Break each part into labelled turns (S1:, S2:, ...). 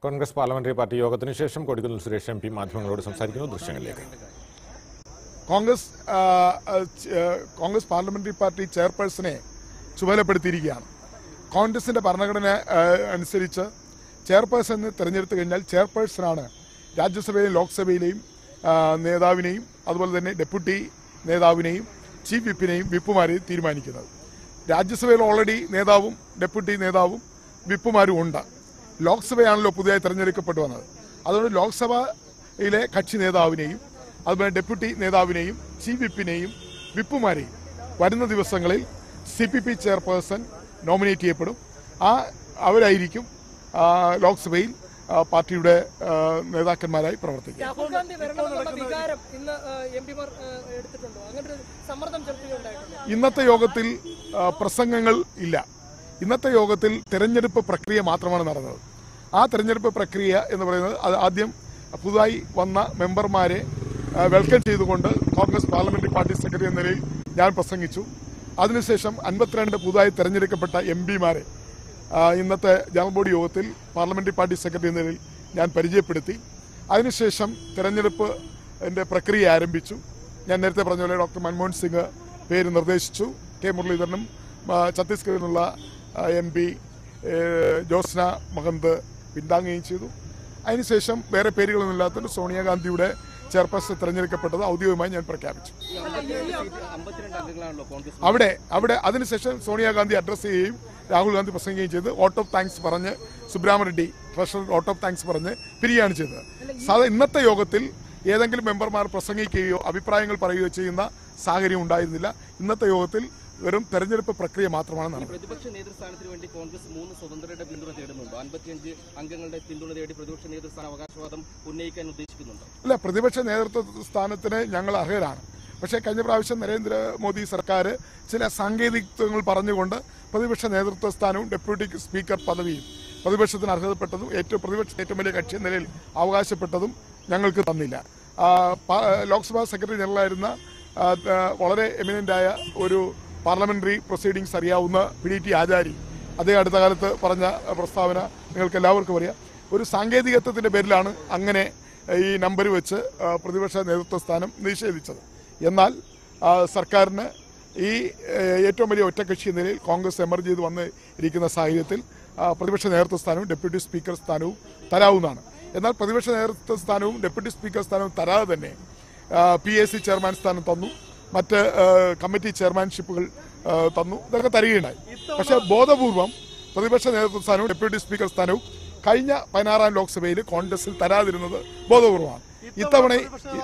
S1: Congress parliamentary party യോഗത്തിന് ശേഷം Kodikunnil Suresh M P മാധ്യമങ്ങളോട് സംസാരിക്കുന്നു ദൃശ്യങ്ങളിലേക്ക്
S2: കോൺഗ്രസ് ആ, ആ, ച- ആ, കോൺഗ്രസ് പാർലമെന്ററി പാർട്ടി ചെയർപേഴ്സണെ ചുമതലപ്പെടുത്തിയിരിക്കുകയാണ് കോൺഗ്രസിന്റെ ഭരണഘടന ആ, അനുസരിച്ച് ചെയർപേഴ്സണിനെ തിരഞ്ഞെടുത്തു കഴിഞ്ഞാൽ ചെയർപേഴ്സണാണ് രാജ്യസഭയിലെയും ലോക്സഭയിലെയും ആ, നേതാവിനെയും അതുപോലെ തന്നെ ഡെപ്യൂട്ടി നേതാവിനെയും ചീഫ് വിപ്പിനെയും വിപ്പുമാരെയും തീരുമാനിക്കുന്നത് രാജ്യസഭയിൽ ഓൾറെഡി നേതാവും ഡെപ്യൂട്ടി നേതാവും വിപ്പുമാരും ഉണ്ട് ലോക്സഭയാണല്ലോ പുതിയതായി തെരഞ്ഞെടുക്കപ്പെട്ടു വന്നത് അതുകൊണ്ട് ലോക്സഭയിലെ കക്ഷി നേതാവിനെയും അതുപോലെ ഡെപ്യൂട്ടി നേതാവിനെയും ചീഫ് വിപ്പിനെയും വിപ്പുമാരെയും വരുന്ന ദിവസങ്ങളിൽ C P P chairperson nominate ചെയ്യപ്പെടും ആ അവരായിരിക്കും ആ, ലോക്സഭയിൽ ആ, പാർട്ടിയുടെ ആ, നേതാക്കന്മാരായി പ്രവർത്തിക്കുക
S3: രാഹുൽ ഗാന്ധി വരണമെന്നുള്ള വികാരം ഇന്ന് എം പിമാർ എടുത്തിട്ടുണ്ടോ അങ്ങനെ ഒരു സമ്മർദ്ദം ചെലുത്തുകയുണ്ടായിട്ടുണ്ടോ
S2: ഇന്നത്തെ യോഗത്തിൽ ആ, പ്രസംഗങ്ങൾ ഇല്ല ഇന്നത്തെ യോഗത്തിൽ തെരഞ്ഞെടുപ്പ് പ്രക്രിയ മാത്രമാണ് നടന്നത് ആ തെരഞ്ഞെടുപ്പ് പ്രക്രിയ എന്ന് പറയുന്നത് അത് ആദ്യം പുതുതായി വന്ന മെമ്പർമാരെ ആ, വെൽക്കം ചെയ്തുകൊണ്ട് കോൺഗ്രസ് പാർലമെന്ററി പാർട്ടി സെക്രട്ടറി എന്ന നിലയിൽ ഞാൻ പ്രസംഗിച്ചു അതിനുശേഷം അൻപത്തിരണ്ട് പുതുതായി തെരഞ്ഞെടുക്കപ്പെട്ട എം പിമാരെ ഇന്നത്തെ ജനറൽ ബോഡി യോഗത്തിൽ പാർലമെന്ററി പാർട്ടി സെക്രട്ടറി എന്ന നിലയിൽ ഞാൻ പരിചയപ്പെടുത്തി അതിനുശേഷം തെരഞ്ഞെടുപ്പ് എൻ്റെ പ്രക്രിയ ആരംഭിച്ചു ഞാൻ നേരത്തെ പറഞ്ഞ പോലെ ഡോക്ടർ മൻമോഹൻ സിംഗ് പേര് നിർദ്ദേശിച്ചു കെ മുരളീധരനും ആ, ഛത്തീസ്ഗഡിൽ നിന്നുള്ള എം പി ജോസ്ന മഹന്ത് പിന്താങ്ങുകയും ചെയ്തു അതിനുശേഷം വേറെ പേരുകളൊന്നും ഇല്ലാത്തതുകൊണ്ട് സോണിയാഗാന്ധിയുടെ ചെയർപേഴ്സൺ തെരഞ്ഞെടുക്കപ്പെട്ടത് ഔദ്യോഗികമായി ഞാൻ പ്രഖ്യാപിച്ചു
S4: അമ്പത്തിരണ്ട് അംഗങ്ങളാണല്ലോ കോൺഗ്രസ്
S2: അവിടെ അവിടെ അതിനുശേഷം സോണിയാഗാന്ധി അഡ്രസ് ചെയ്യുകയും രാഹുൽ ഗാന്ധി പ്രസംഗിക്കുകയും ചെയ്ത് വോട്ട് ഓഫ് താങ്ക്സ് പറഞ്ഞ് Subbarami Reddy treasurer vote of thanks പറഞ്ഞ് പിരിയാണ് ചെയ്തത് സാധാ ഇന്നത്തെ യോഗത്തിൽ ഏതെങ്കിലും മെമ്പർമാർ പ്രസംഗിക്കുകയോ അഭിപ്രായങ്ങൾ പറയുകയോ ചെയ്യുന്ന സാഹചര്യം ഉണ്ടായിരുന്നില്ല ഇന്നത്തെ യോഗത്തിൽ വെറും തെരഞ്ഞെടുപ്പ് പ്രക്രിയ മാത്രമാണ് നടന്നത്
S4: പ്രതിപക്ഷ നേതൃസ്ഥാനത്തിന് വേണ്ടി കോൺഗ്രസ് മൂന്ന് സ്വതന്ത്രരുടെ പിന്തുണ തേടുന്നുണ്ട് അൻപത്തിയഞ്ച് അംഗങ്ങളുടെ പിന്തുണ തേടി പ്രതിപക്ഷ നേതൃസ്ഥാന അവകാശവാദം ഉന്നയിക്കാൻ ഉദ്ദേശിക്കുന്നുണ്ട്
S2: അല്ല പ്രതിപക്ഷ നേതൃത്വ സ്ഥാനത്തിന് ഞങ്ങൾ അർഹരാണ് പക്ഷേ കഴിഞ്ഞ പ്രാവശ്യം നരേന്ദ്രമോദി സർക്കാർ ചില സാങ്കേതികത്വങ്ങൾ പറഞ്ഞുകൊണ്ട് പ്രതിപക്ഷ നേതൃത്വ സ്ഥാനവും ഡെപ്യൂട്ടി സ്പീക്കർ പദവിയും പ്രതിപക്ഷത്തിന് അർഹതപ്പെട്ടതും ഏറ്റവും പ്രതിപക്ഷ ഏറ്റവും വലിയ കക്ഷി എന്ന നിലയിൽ അവകാശപ്പെട്ടതും ഞങ്ങൾക്ക് തന്നില്ല ആ, പ- ലോക്സഭാ സെക്രട്ടറി ജനറലായിരുന്ന ആ, ആ, വളരെ എമിനൻ്റായ ഒരു പാർലമെന്ററി പ്രൊസീഡിങ്സ് അറിയാവുന്ന പി ഡി ടി ആചാരി അദ്ദേഹം അടുത്ത കാലത്ത് പറഞ്ഞ പ്രസ്താവന നിങ്ങൾക്ക് എല്ലാവർക്കും അറിയാം ഒരു സാങ്കേതികത്വത്തിന്റെ പേരിലാണ് അങ്ങനെ ഈ നമ്പർ വെച്ച് ആ, പ്രതിപക്ഷ നേതൃത്വ സ്ഥാനം നിഷേധിച്ചത് എന്നാൽ ആ, സർക്കാരിന് ഈ ഏഹ്, ഏറ്റവും വലിയ ഒറ്റക്കക്ഷി എന്ന നിലയിൽ കോൺഗ്രസ് എമർജ് ചെയ്ത് വന്ന് ഇരിക്കുന്ന സാഹചര്യത്തിൽ ആ, പ്രതിപക്ഷ നേതൃത്വ സ്ഥാനവും ഡെപ്യൂട്ടി സ്പീക്കർ സ്ഥാനവും തരാവുന്നതാണ് എന്നാൽ പ്രതിപക്ഷ നേതൃത്വ സ്ഥാനവും ഡെപ്യൂട്ടി സ്പീക്കർ സ്ഥാനവും തരാതെ തന്നെ പി എസ് സി ചെയർമാൻ സ്ഥാനം തന്നു മറ്റ് ആ, കമ്മിറ്റി ചെയർമാൻഷിപ്പുകൾ ആ, തന്നു ഇതൊക്കെ തരികയുണ്ടായി പക്ഷേ ബോധപൂർവം പ്രതിപക്ഷ നേതൃത്വ സ്ഥാനവും ഡെപ്യൂട്ടി സ്പീക്കർ സ്ഥാനവും കഴിഞ്ഞ പതിനാറാം ലോക്സഭയിൽ കോൺഗ്രസിൽ തരാതിരുന്നത് ബോധപൂർവമാണ് ഇത്തവണ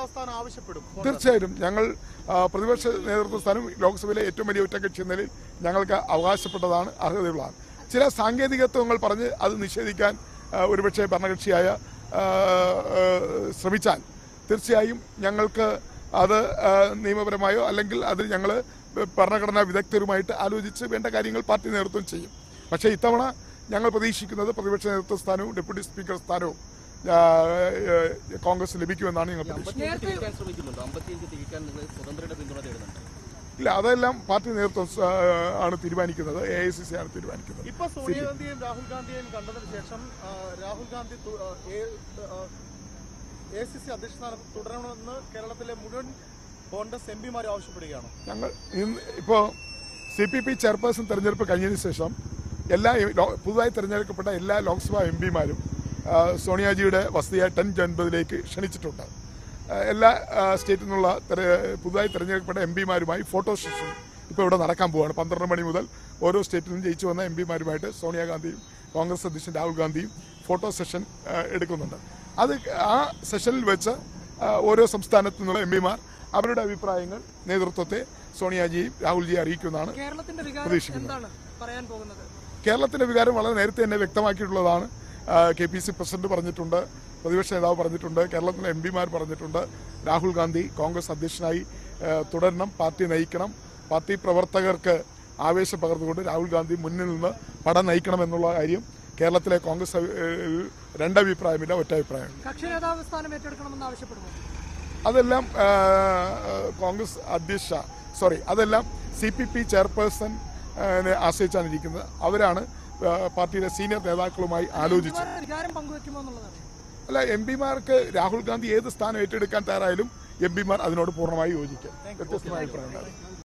S2: തീർച്ചയായും ഞങ്ങൾ ആ, പ്രതിപക്ഷ നേതൃത്വ സ്ഥാനം ലോക്സഭയിലെ ഏറ്റവും വലിയ ഒറ്റകക്ഷി എന്ന നിലയിൽ ഞങ്ങൾക്ക് അവകാശപ്പെട്ടതാണ് അർഹതയുള്ളതാണ് ചില സാങ്കേതികത്വങ്ങൾ പറഞ്ഞ് അത് നിഷേധിക്കാൻ ആ, ഒരുപക്ഷെ ഭരണകക്ഷിയായ ആ, ആ, ശ്രമിച്ചാൽ തീർച്ചയായും ഞങ്ങൾക്ക് അത് ആ, നിയമപരമായോ അല്ലെങ്കിൽ അത് ഞങ്ങൾ ഭരണഘടനാ വിദഗ്ധരുമായിട്ട് ആലോചിച്ച് വേണ്ട കാര്യങ്ങൾ പാർട്ടി നേതൃത്വം ചെയ്യും പക്ഷേ ഇത്തവണ ഞങ്ങൾ പ്രതീക്ഷിക്കുന്നത് പ്രതിപക്ഷ നേതൃത്വ സ്ഥാനവും ഡെപ്യൂട്ടി സ്പീക്കർ സ്ഥാനവും ആ, ആ, കോൺഗ്രസ് ലഭിക്കുമെന്നാണ് ഞങ്ങൾ പ്രതീക്ഷിക്കുന്നത്
S4: അമ്പത്തിയഞ്ച് തികയ്ക്കാൻ ശ്രമിക്കുന്നുണ്ടോ അമ്പത്തിയഞ്ച് തികയ്ക്കാൻ നിങ്ങൾ സ്വതന്ത്രയുടെ പിന്തുണ തേടുന്നുണ്ട്
S2: ഇല്ല അതെല്ലാം പാർട്ടി നേതൃത്വം ആ, ആണ് തീരുമാനിക്കുന്നത് എ ഐ സി സി ആണ് തീരുമാനിക്കുന്നത്
S5: ഇപ്പൊ സോണിയാഗാന്ധിയും രാഹുൽ ഗാന്ധിയെയും കണ്ടതിന് ശേഷം ആ, Rahul Gandhi A C C അധ്യക്ഷ സ്ഥാനത്ത് തുടരണമെന്ന് കേരളത്തിലെ മുഴുവൻ കോൺഗ്രസ് എം പിമാരും ആവശ്യപ്പെടുകയാണ്
S2: ഞങ്ങൾ ഇന്ന് ഇപ്പോൾ സി പി പി ചെയർപേഴ്സൺ തെരഞ്ഞെടുപ്പ് കഴിഞ്ഞതിന് ശേഷം എല്ലാ എ- ലോ- പുതുതായി തെരഞ്ഞെടുക്കപ്പെട്ട എല്ലാ ലോക്സഭാ എം പിമാരും സോണിയാജിയുടെ വസതിയായ ടെൻ ജൻപതിലേക്ക് ക്ഷണിച്ചിട്ടുണ്ട് ആ, എല്ലാ ആ, സ്റ്റേറ്റിൽ നിന്നുള്ള തെര- പുതുതായി തെരഞ്ഞെടുക്കപ്പെട്ട എം പിമാരുമായി ഫോട്ടോ സെഷൻ ഇപ്പോൾ ഇവിടെ നടക്കാൻ പോവുകയാണ് പന്ത്രണ്ട് മണി മുതൽ ഓരോ സ്റ്റേറ്റിൽ നിന്നും ജയിച്ചു വന്ന എം പിമാരുമായിട്ട് സോണിയാഗാന്ധിയും കോൺഗ്രസ് അധ്യക്ഷൻ രാഹുൽ ഗാന്ധിയും ഫോട്ടോ സെഷൻ ആ, എടുക്കുന്നുണ്ട് അത് ആ സെഷനിൽ വെച്ച് ആ, ഓരോ സംസ്ഥാനത്തു നിന്നുള്ള എം പിമാർ അവരുടെ അഭിപ്രായങ്ങൾ നേതൃത്വത്തെ സോണിയാജിയും രാഹുൽജിയെ അറിയിക്കുമെന്നാണ്
S3: കേരളത്തിന്റെ വികാരം
S2: പ്രതീക്ഷിക്കുന്നത്.
S3: എന്താണ് പറയാൻ പോകുന്നത്
S2: കേരളത്തിന്റെ വികാരം വളരെ നേരത്തെ തന്നെ വ്യക്തമാക്കിയിട്ടുള്ളതാണ് കെ പി സി പ്രസിഡന്റ് പറഞ്ഞിട്ടുണ്ട് പ്രതിപക്ഷ നേതാവ് പറഞ്ഞിട്ടുണ്ട് കേരളത്തിലെ എം പിമാർ പറഞ്ഞിട്ടുണ്ട് രാഹുൽ ഗാന്ധി കോൺഗ്രസ് അധ്യക്ഷനായി ആ, തുടരണം പാർട്ടി നയിക്കണം പാർട്ടി പ്രവർത്തകർക്ക് ആവേശം പകർന്നുകൊണ്ട് രാഹുൽ ഗാന്ധി മുന്നിൽ നിന്ന് പട നയിക്കണം എന്നുള്ള കാര്യം കേരളത്തിലെ കോൺഗ്രസ് അഭി- ഏഹ് രണ്ടഭിപ്രായമില്ല ഒറ്റ അഭിപ്രായമില്ല
S3: കക്ഷി നേതാവ് സ്ഥാനം ഏറ്റെടുക്കണമെന്ന് ആവശ്യപ്പെടുന്നു
S2: അതെല്ലാം ആ, കോൺഗ്രസ് അധ്യക്ഷ സോറി അതെല്ലാം സി പി പി ചെയർപേഴ്സൺ ആശ്രയിച്ചാണ് ഇരിക്കുന്നത് അവരാണ് ആ, പാർട്ടിയിലെ സീനിയർ നേതാക്കളുമായി ആലോചിച്ചു
S3: എംപിമാർ വികാരം പങ്കുവെക്കുമോ എന്നുള്ളതാണ്
S2: അല്ല എം പിമാർക്ക് രാഹുൽ ഗാന്ധി ഏത് സ്ഥാനം ഏറ്റെടുക്കാൻ തയ്യാറായാലും എം പിമാർ അതിനോട് പൂർണ്ണമായി യോജിക്കും വ്യത്യസ്തമായ അഭിപ്രായം ഉണ്ടാകും